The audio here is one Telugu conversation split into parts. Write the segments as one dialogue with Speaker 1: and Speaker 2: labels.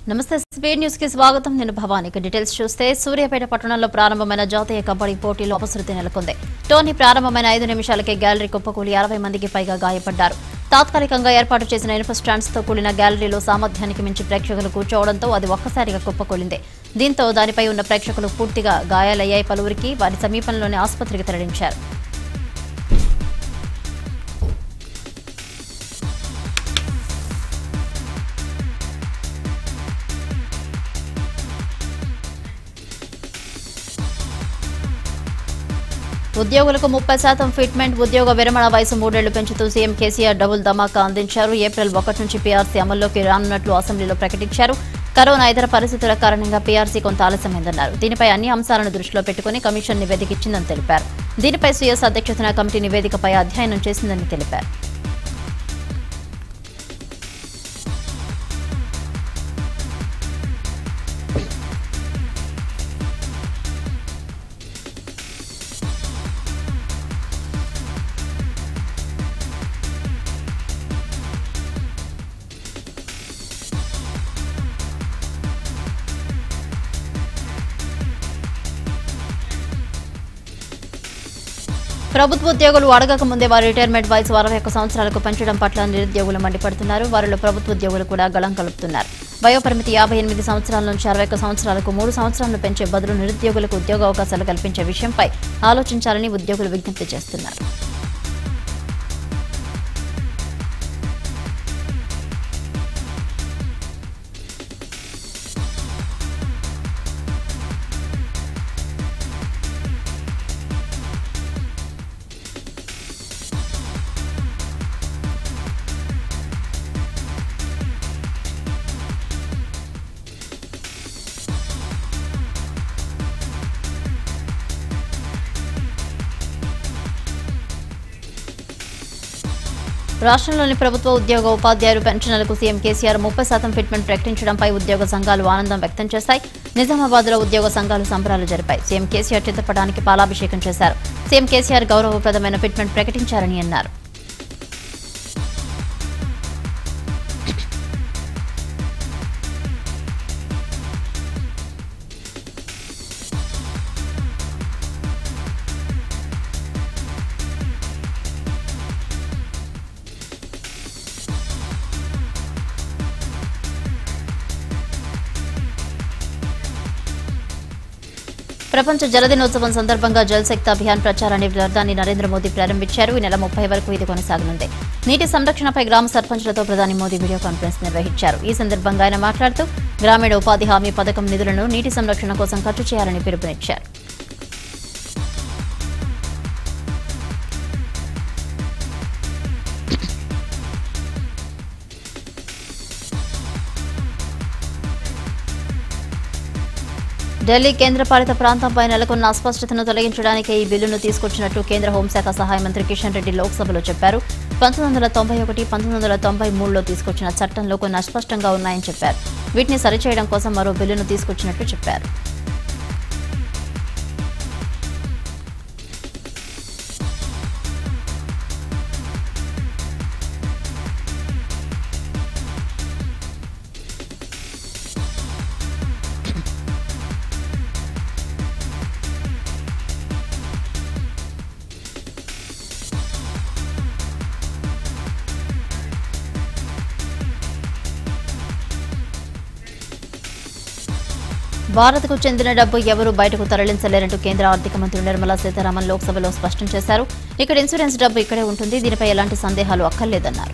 Speaker 1: నమస్తే స్పీడ్ న్యూస్ కి స్వాగతం నేను భవానీ ఇక డీటెయిల్స్ చూస్తే సూర్యాపేట పట్టణంలో ప్రారంభమైన జాతీయ కబడ్డీ పోటీలో అపశృతి నెలకొంది టోర్నీ ప్రారంభమైన ఐదు నిమిషాలకే గ్యాలరీ కుప్పకూలి అరవై మందికి పైగా గాయపడ్డారు తాత్కాలికంగా ఏర్పాటు చేసిన ఇనుప స్టాండ్స్ తో కూడిన గ్యాలరీలో సామర్థ్యానికి మించి ప్రేక్షకులు కూర్చోవడంతో అది ఒక్కసారిగా కుప్పకూలింది దీంతో దానిపై ఉన్న ప్రేక్షకులు పూర్తిగా గాయాలయ్యాయి పలువురికి వారి సమీపంలోని ఆసుపత్రికి తరలించారు ఉద్యోగులకు ముప్పై శాతం ఫిట్మెంట్ ఉద్యోగ విరమణ వయసు మూడేళ్లు పెంచుతూ సీఎం కేసీఆర్ డబుల్ ధమాకా అందించారు ఏప్రిల్ ఒకటి నుంచి పీఆర్సీ అమల్లోకి రానున్నట్లు అసెంబ్లీలో ప్రకటించారు కరోనా ఇతర పరిస్థితుల కారణంగా పీఆర్సీ కొంత ఆలస్యమైందన్నారు దీనిపై అన్ని అంశాలను దృష్టిలో పెట్టుకుని కమిషన్ నివేదిక ఇచ్చిందని తెలిపారు దీనిపై సీఎస్ అధ్యక్షతన కమిటీ నివేదికపై అధ్యయనం చేసిందని తెలిపారు ప్రభుత్వ ఉద్యోగులు అడగక ముందే వారి రిటైర్మెంట్ వయసు అరవై ఒక్క సంవత్సరాలకు పెంచడం పట్ల నిరుద్యోగులు మండిపడుతున్నారు వారిలో ప్రభుత్వ ఉద్యోగులు కూడా గళం కలుపుతున్నారు వయోపరిమితి యాభై ఎనిమిది సంవత్సరాల నుంచి అరవై ఒక్క సంవత్సరాలకు మూడు సంవత్సరాలను పెంచే బదులు నిరుద్యోగులకు ఉద్యోగ అవకాశాలు కల్పించే విషయంపై ఆలోచించాలని ఉద్యోగులు విజ్ఞప్తి చేస్తున్నారు రాష్ట్రంలోని ప్రభుత్వ ఉద్యోగ ఉపాధ్యాయులు పెన్షన్లకు సీఎం కేసీఆర్ ముప్పై శాతం ఫిట్మెంట్ ప్రకటించడంపై ఉద్యోగ సంఘాలు ఆనందం వ్యక్తం చేశాయి నిజామాబాద్ లో ఉద్యోగ సంఘాలు సంబరాలు జరిపాయి సీఎం కేసీఆర్ చిత్రపటానికి పాలాభిషేకం చేశారు సీఎం కేసీఆర్ గౌరవప్రదమైన ఫిట్మెంట్ ప్రకటించారని అన్నారు ప్రపంచ జల దినోత్సవం సందర్భంగా జల్ శక్తి అభియాన్ ప్రచారాన్ని ప్రధాని నరేంద్ర మోదీ ప్రారంభించారు ఈ నెల ముప్పై వరకు ఇది కొనసాగనుంది నీటి సంరక్షణపై గ్రామ సర్పంచ్లతో ప్రధాని మోదీ వీడియో కాన్ఫరెన్స్ నిర్వహించారు ఈ సందర్భంగా ఆయన మాట్లాడుతూ గ్రామీణ ఉపాధి హామీ పథకం నిధులను నీటి సంరక్షణ కోసం ఖర్చు చేయాలని పిలుపునిచ్చారు ఢిల్లీ కేంద్రపాలిత ప్రాంతంపై నెలకొన్న అస్పష్టతను తొలగించడానికి ఈ బిల్లును తీసుకొచ్చినట్టు కేంద్ర హోంశాఖ సహాయ మంత్రి కిషన్ రెడ్డి లోక్సభలో చెప్పారు పంతొమ్మిది వందల తొంభై ఒకటి పంతొమ్మిది వందల తొంభై మూడులో తీసుకొచ్చిన చట్టంలో కొన్ని అస్పష్టంగా ఉన్నాయని చెప్పారు వీటిని సరిచేయడం కోసం మరో బిల్లును తీసుకొచ్చినట్టు చెప్పారు భారత్కు చెందిన డబ్బు ఎవరూ బయటకు తరలించలేరంటూ కేంద్ర ఆర్థిక మంత్రి నిర్మలా సీతారామన్ లోక్సభలో స్పష్టం చేశారు ఇక్కడ ఇన్సూరెన్స్ డబ్బు ఇక్కడే ఉంటుంది దీనిపై ఎలాంటి సందేహాలు అక్కర్లేదన్నారు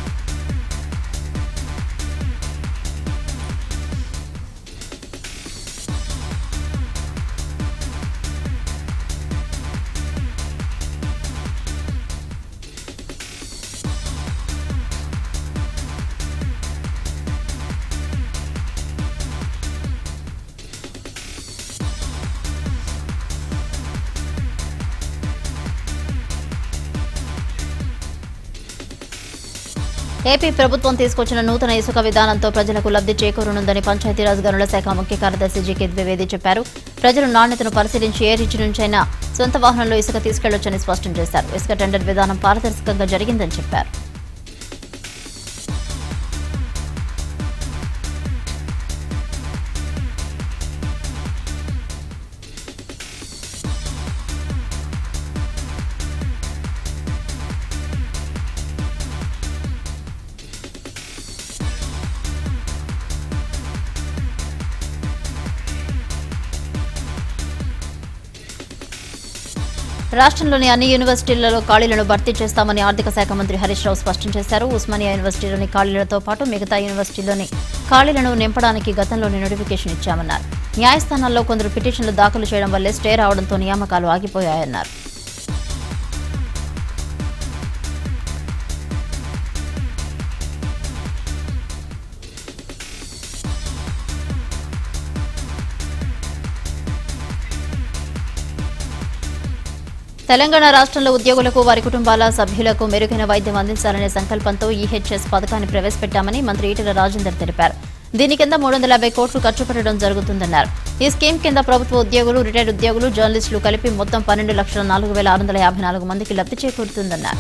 Speaker 1: ఏపీ ప్రభుత్వం తీసుకొచ్చిన నూతన ఇసుక విధానంతో ప్రజలకు లబ్ధి చేకూరనుందని పంచాయతీరాజ్ గనుల శాఖ ముఖ్య కార్యదర్శి జీకే ద్వివేది చెప్పారు ప్రజలు నాణ్యతను పరిశీలించి ఏ రీచి నుంచైనా సొంత వాహనంలో ఇసుక తీసుకెళ్లొచ్చని స్పష్టం చేశారు ఇసుక టెండర్ విధానం పారదర్శకంగా జరిగిందని చెప్పారు రాష్ట్రంలోని అన్ని యూనివర్సిటీలలో ఖాళీలను భర్తీ చేస్తామని ఆర్థిక శాఖ మంత్రి హరీష్ రావు స్పష్టం చేశారు ఉస్మానియా యూనివర్సిటీలోని ఖాళీలతో పాటు మిగతా యూనివర్సిటీలోని ఖాళీలను నింపడానికి గతంలోనే నోటిఫికేషన్ ఇచ్చామన్నారు న్యాయస్థానాల్లో కొందరు పిటిషన్లు దాఖలు చేయడం వల్లే స్టే రావడంతో నియామకాలు ఆగిపోయాయన్నారు తెలంగాణ రాష్ట్రంలో ఉద్యోగులకు వారి కుటుంబాల సభ్యులకు మెరుగైన వైద్యం అందించాలనే సంకల్పంతో ఈహెచ్ఎస్ పథకాన్ని ప్రవేశపెట్టామని మంత్రి ఈటెల రాజేందర్ తెలిపారు దీని కింద మూడు వందల యాభై కోట్లు ఖర్చు పెట్టడం జరుగుతుందన్నారు ఈ స్కీమ్ కింద ప్రభుత్వ ఉద్యోగులు రిటైర్డ్ ఉద్యోగులు జర్నలిస్టులు కలిపి మొత్తం పన్నెండు లక్షల నాలుగు వేల ఆరు వందల యాభై నాలుగు మందికి లబ్ధి చేకూరుతుందన్నారు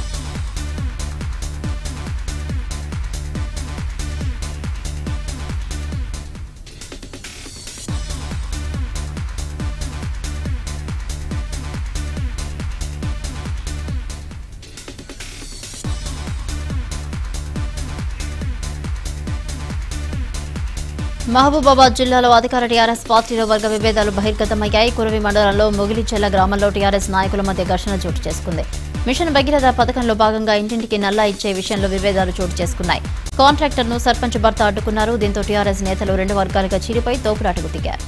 Speaker 1: మహబూబాబాద్ జిల్లాలో అధికార టీఆర్ఎస్ పార్టీలో వర్గ విభేదాలు బహిర్గతమయ్యాయి కురవి మండలంలో మొగిలిచెల్ల గ్రామంలో టీఆర్ఎస్ నాయకుల మధ్య ఘర్షణ చోటు చేసుకుంది మిషన్ భగీరథ పథకంలో భాగంగా ఇంటింటికి నల్లా ఇచ్చే విషయంలో విభేదాలు చోటు చేసుకున్నాయి కాంట్రాక్టర్ను సర్పంచ్ భర్త అడ్డుకున్నారు దీంతో టీఆర్ఎస్ నేతలు రెండు వర్గాలుగా చీలిపై తోపులాటకు దిగారు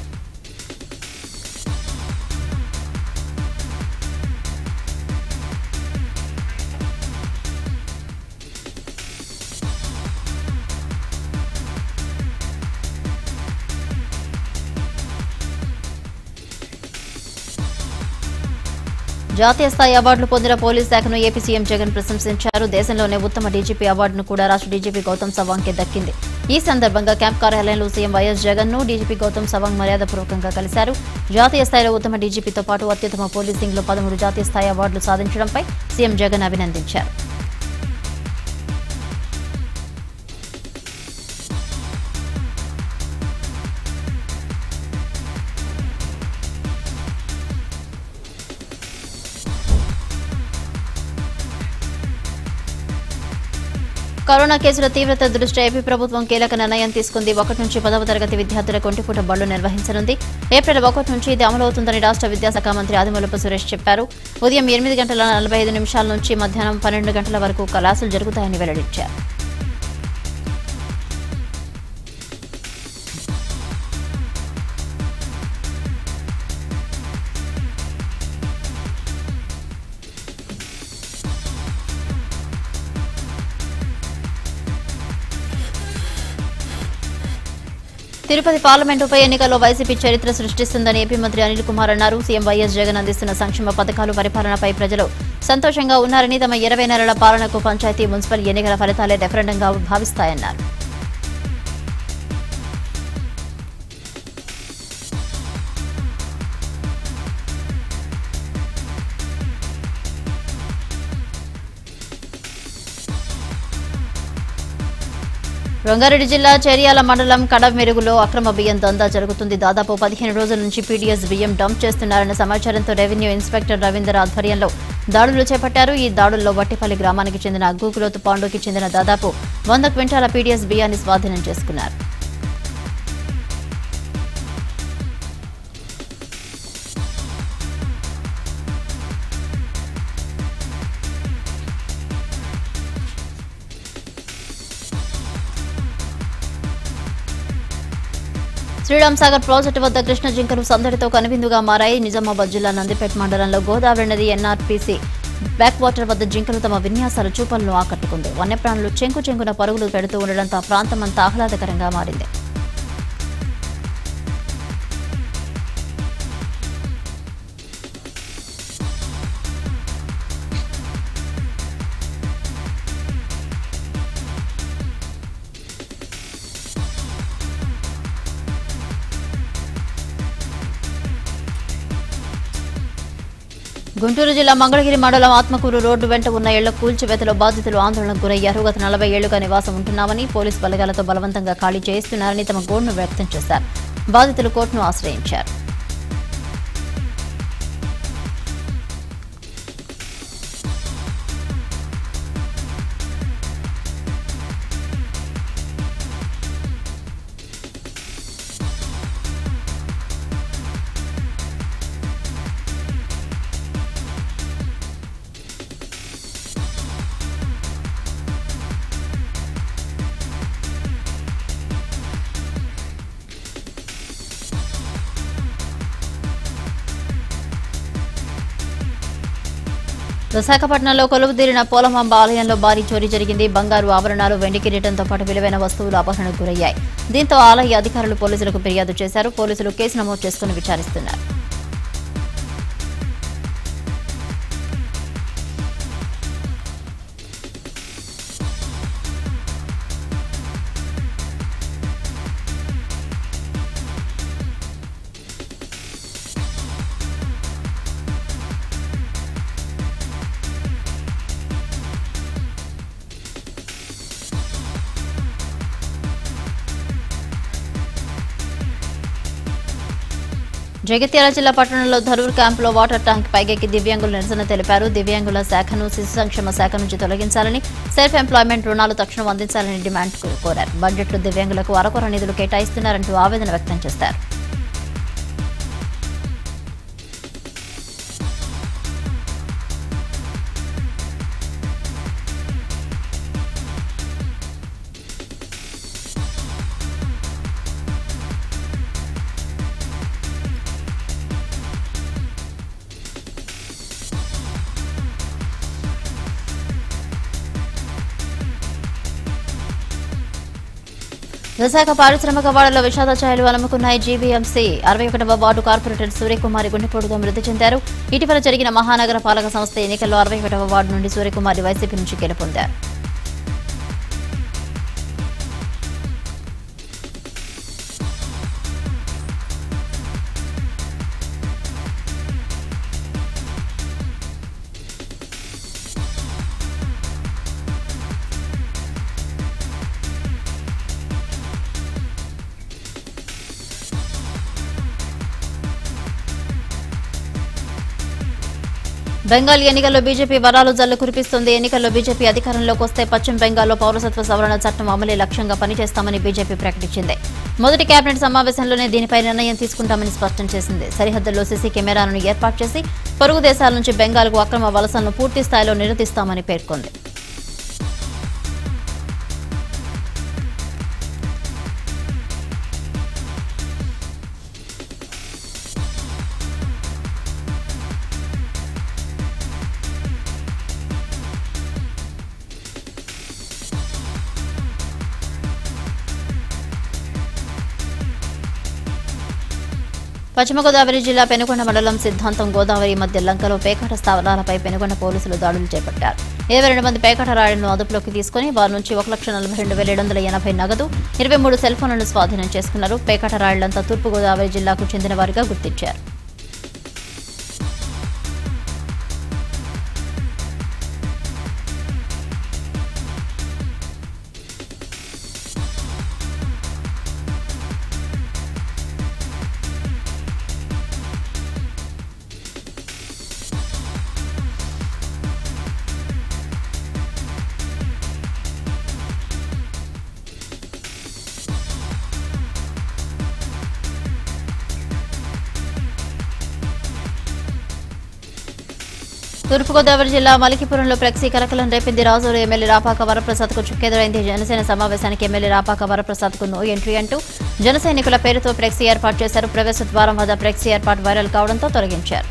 Speaker 1: జాతీయ స్థాయి అవార్డులు పొందిన పోలీస్ శాఖను ఏపీ సీఎం జగన్ ప్రశంసించారు దేశంలోనే ఉత్తమ డీజీపీ అవార్డును కూడా రాష్ట్ర డీజీపీ గౌతమ్ సవాంగ్కి దక్కింది ఈ సందర్భంగా క్యాంప్ కార్యాలయంలో సీఎం వైఎస్ జగన్ ను డీజీపీ గౌతమ్ సవాంగ్ మర్యాదపూర్వకంగా కలిశారు జాతీయ స్థాయిలో ఉత్తమ డీజీపీతో పాటు అత్యుత్తమ పోలీసింగ్ లో పదమూడు జాతీయ స్థాయి అవార్డులు సాధించడంపై సీఎం జగన్ అభినందించారు కరోనా కేసుల తీవ్రత దృష్ట్యా ఏపీ ప్రభుత్వం కీలక నిర్ణయం తీసుకుంది ఒకటి నుంచి పదవ తరగతి విద్యార్థులకు ఒంటిపూట బళ్లు నిర్వహించనుంది ఏప్రిల్ ఒకటి నుంచి ఇది అమలవుతుందని రాష్ట్ర విద్యాశాఖ మంత్రి ఆదిమూలపు సురేష్ చెప్పారు ఉదయం ఎనిమిది గంటల నలభై ఐదు నిమిషాల నుంచి మధ్యాహ్నం పన్నెండు గంటల వరకు క్లాసులు జరుగుతాయని వెల్లడించారు తిరుపతి పార్లమెంట్ ఉప ఎన్నికల్లో వైసీపీ చరిత్ర సృష్టిస్తుందని ఏపీ మంత్రి అనిల్ కుమార్ అన్నారు సీఎం వైఎస్ జగన్ అందిస్తున్న సంక్షేమ పథకాలు పరిపాలనపై ప్రజలు సంతోషంగా ఉన్నారని తమ ఇరవై నెలల పాలనకు పంచాయతీ మున్సిపల్ ఎన్నికల ఫలితాలే రెఫరెండంగా భావిస్తాయన్నారు రంగారెడ్డి జిల్లా చేర్యాల మండలం కడమెరుగులో అక్రమ బియ్యం దందా జరుగుతుంది దాదాపు పదిహేను రోజుల నుంచి పీడీఎస్ బియ్యం డంప్ చేస్తున్నారన్న సమాచారంతో రెవెన్యూ ఇన్స్పెక్టర్ రవీందర్ ఆధ్వర్యంలో దాడులు చేపట్టారు ఈ దాడుల్లో వట్టిపల్లి గ్రామానికి చెందిన గూకులోతు పాండుకి చెందిన దాదాపు వంద క్వింటాల పీడీఎస్ బియ్యాన్ని స్వాధీనం చేసుకున్నారు శ్రీరామ్ సాగర్ ప్రాజెక్టు వద్ద కృష్ణ జింకలు సందడితో కనువిందుగా మారాయి నిజామాబాద్ జిల్లా నందిపేట మండలంలో గోదావరి నది ఎన్ఆర్పీసీ బ్యాక్ వాటర్ వద్ద జింకలు తమ విన్యాసాల చూపలను ఆకట్టుకుంది వన్యప్రాణులు చెంకు చెంకున పరుగులు పెడుతూ ఉండడంతో ఆ ప్రాంతమంతా ఆహ్లాదకరంగా మారింది గుంటూరు జిల్లా మంగళగిరి మండలం ఆత్మకూరు రోడ్డు వెంట ఉన్న ఇళ్ల కూల్చివేతలో బాధితులు ఆందోళనకు గురయ్యారు గత నలభై ఏళ్లుగా నివాసం ఉంటున్నామని పోలీసు బలగాలతో బలవంతంగా ఖాళీ చేయిస్తున్నారని తమ గోడును వ్యక్తం చేశారు బాధితులు కోర్టును ఆశ్రయించారు విశాఖపట్నంలో కొలువుదీరిన పోలమాంబ ఆలయంలో భారీ చోరీ జరిగింది బంగారు ఆభరణాలు వెండి కిరీటంతో పాటు విలువైన వస్తువులు అపహరణకు గురయ్యాయి దీంతో ఆలయ అధికారులు పోలీసులకు ఫిర్యాదు చేశారు పోలీసులు కేసు నమోదు చేసుకుని విచారిస్తున్నారు జగిత్యాల జిల్లా పట్టణంలో ధరూర్ క్యాంపులో వాటర్ ట్యాంక్ పైకెక్కి దివ్యాంగులు నిరసన తెలిపారు దివ్యాంగుల శాఖను శిశు సంక్షేమ శాఖ నుంచి తొలగించాలని సెల్ఫ్ ఎంప్లాయ్మెంట్ రుణాలు తక్షణం అందించాలని డిమాండ్ కోరారు బడ్జెట్లో దివ్యాంగులకు అరకొర నిధులు కేటాయిస్తున్నారంటూ ఆవేదన వ్యక్తం చేశారు విశాఖ పారిశ్రామిక వాడలో విషాద ఛాయలు అలముకున్నాయి జీబీఎంసీ అరవై ఒకటవ వార్డు కార్పొరేటర్ సూర్యకుమారి గుండెపోటుతో మృతి చెందారు ఇటీవల జరిగిన మహానగర పాలక సంస్థ ఎన్నికల్లో అరవై ఒకటవ వార్డు నుండి సూర్యకుమారి వైసీపీ నుంచి గెలుపొందారు బెంగాల్ ఎన్నికల్లో బీజేపీ వరాలు జల్లు కురిపిస్తుంది ఎన్నికల్లో బీజేపీ అధికారంలోకి వస్తే పశ్చిమ బెంగాల్లో పౌరసత్వ సవరణ చట్టం అమలే లక్ష్యంగా పనిచేస్తామని బీజేపీ ప్రకటించింది మొదటి కేబినెట్ సమావేశంలోనే దీనిపై నిర్ణయం తీసుకుంటామని స్పష్టం చేసింది సరిహద్దుల్లో సీసీ కెమెరాలను ఏర్పాటు చేసి పొరుగు దేశాల నుంచి బెంగాల్కు అక్రమ వలసలను పూర్తి స్థాయిలో నిరోధిస్తామని పేర్కొంది పశ్చిమ గోదావరి జిల్లా పెనుగొండ మండలం సిద్ధాంతం గోదావరి మధ్య లంకలో పేకాట స్థావరాలపై పెనుగొండ పోలీసులు దాడులు చేపట్టారు ఇరవై రెండు మంది పేకాట రాయులను అదుపులోకి తీసుకుని వారి నుంచి ఒక లక్ష నలభై రెండు వేల ఏడు వందల ఎనభై నగదు ఇరవై మూడు సెల్ ఫోన్లను స్వాధీనం చేసుకున్నారు పేకాట రాయులంతా తూర్పు గోదావరి జిల్లాకు చెందిన వారిగా గుర్తించారు తూర్పుగోదావరి జిల్లా మలికిపురంలో ఫ్లెక్సీ కలకలం రేపింది రాజూరు ఎమ్మెల్యే రాపాక వరప్రసాద్కు చుక్కెదురైంది జనసేన సమావేశానికి ఎమ్మెల్యే రాపాక వరప్రసాద్కు నో ఎంట్రీ అంటూ జన సైనికుల పేరుతో ఫ్లెక్సీ ఏర్పాటు చేశారు ప్రవేశ ద్వారం వద్ద ఫ్లెక్సీ ఏర్పాటు వైరల్ కావడంతో తొలగించారు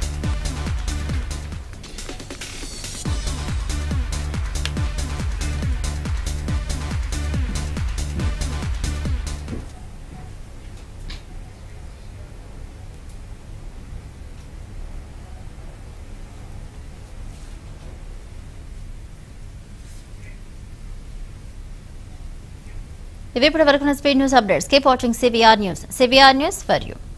Speaker 1: ఇవి ఇప్పటి వరకు speed news updates keep watching CVR news CVR news for you